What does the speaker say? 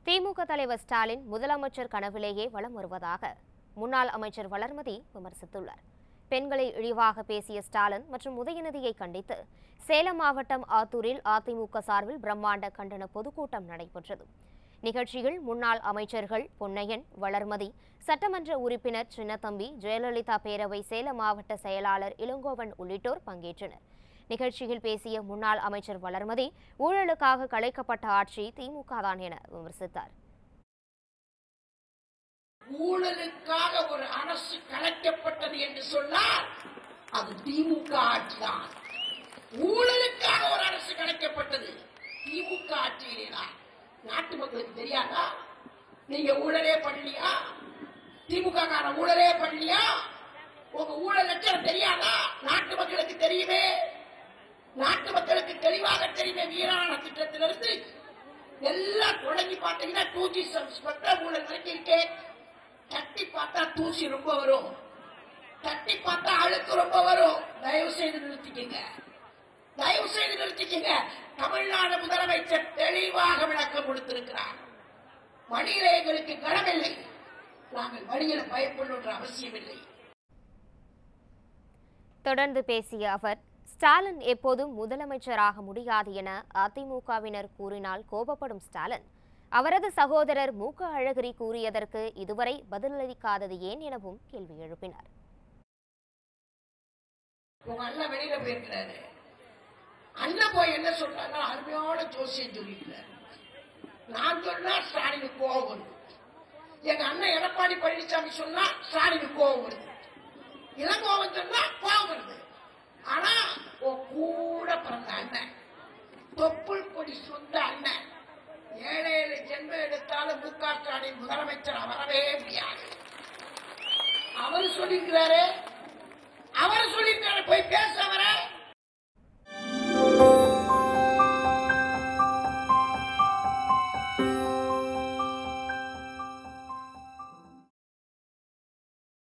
திமுக தலைவர் ஸ்டாலின் முதலமைச்சர் கனவிலேயே வலம் வருவதாக முன்னாள் அமைச்சர் வளர்மதி விமர்சித்துள்ளார் பெண்களை இழிவாக பேசிய ஸ்டாலின் மற்றும் உதயநிதியை கண்டித்து சேலம் மாவட்டம் ஆத்தூரில் அதிமுக சார்பில் பிரம்மாண்ட கண்டன பொதுக்கூட்டம் நடைபெற்றது நிகழ்ச்சியில் முன்னாள் அமைச்சர்கள் பொன்னையன் வளர்மதி சட்டமன்ற உறுப்பினர் சின்னத்தம்பி ஜெயலலிதா பேரவை சேலம் மாவட்ட செயலாளர் இளங்கோவன் உள்ளிட்டோர் பங்கேற்றனர் நிகழ்ச்சியில் பேசிய முன்னாள் அமைச்சர் வளர்மதி ஊழலுக்காக கலைக்கப்பட்ட ஆட்சி திமுக தான் என விமர்சித்தார் ஊழலுக்காக ஒரு அரசு கலைக்கப்பட்டது என்று சொன்னால் அது திமுக ஆட்சிதான் ஊழலுக்காக ஒரு அரசு கலைக்கப்பட்டது திமுக ஆட்சியிலேதான் நாட்டு மக்களுக்கு தெரியாதா நீங்க ஊழலே பண்ணலையா திமுக கார ஊழலே பண்ணலையா உங்க ஊழல் லட்சணம் தெரியாதா நாட்டு மக்களுக்கு தெரியுமே நாட்டு மக்களுக்கு தெளிவாக தெரியுமே வீரான திட்டத்திலிருந்து எல்லாம் தொடங்கி பார்த்தீங்கன்னா டூ ஜி சப்ஸ்பெக்டர் ஊழல் வரைக்கும் இருக்கே தட்டி பார்த்தா தூசி ரொம்ப வரும் தட்டி பார்த்தா அழுக்கு ரொம்ப வரும் தயவு செய்து நிறுத்திக்கங்க தயவு செய்து நிறுத்திக்கங்க தமிழ்நாடு முதலமைச்சர் தெளிவாக விளக்கம் கொடுத்திருக்கிறார் மணியிலே எங்களுக்கு கனமில்லை நாங்கள் வழியில் பயப்படுன்ற அவசியம் இல்லை தொடர்ந்து பேசிய அவர் ஸ்டாலின் எப்போதும் முதலமைச்சராக முடியாது என அதிமுகவினர் கூறினால் கோபப்படும் ஸ்டாலின் அவரது சகோதரர் மு க அழகிரி கூறியதற்கு இதுவரை பதிலளிக்காதது ஏன் எனவும் கேள்வி எழுப்பினார் உங்க அண்ணன் வெளியில போயிருக்கிறாரு அண்ணன் போய் என்ன சொல்றாங்க அருமையான ஜோசியம் சொல்லியிருக்கிறாரு நான் சொன்னா ஸ்டாலினுக்கு கோபம் வருது எங்க அண்ணன் எடப்பாடி பழனிசாமி சொன்னா ஸ்டாலினுக்கு கோபம் வருது இளங்கோவன் சொன்னா கோபம் வருது ஆனா உன் கூட பிறந்த அண்ணன் தொப்புள் கொடி சொந்த அண்ணன் ஏழை ஏழு ஜென்மம் எடுத்தாலும் மு க ஸ்டாலின் முதலமைச்சர் வரவே முடியாது அவர் சொல்லியிருக்கிறாரு அவர் சொல்லியிருக்காரு போய் பேச வர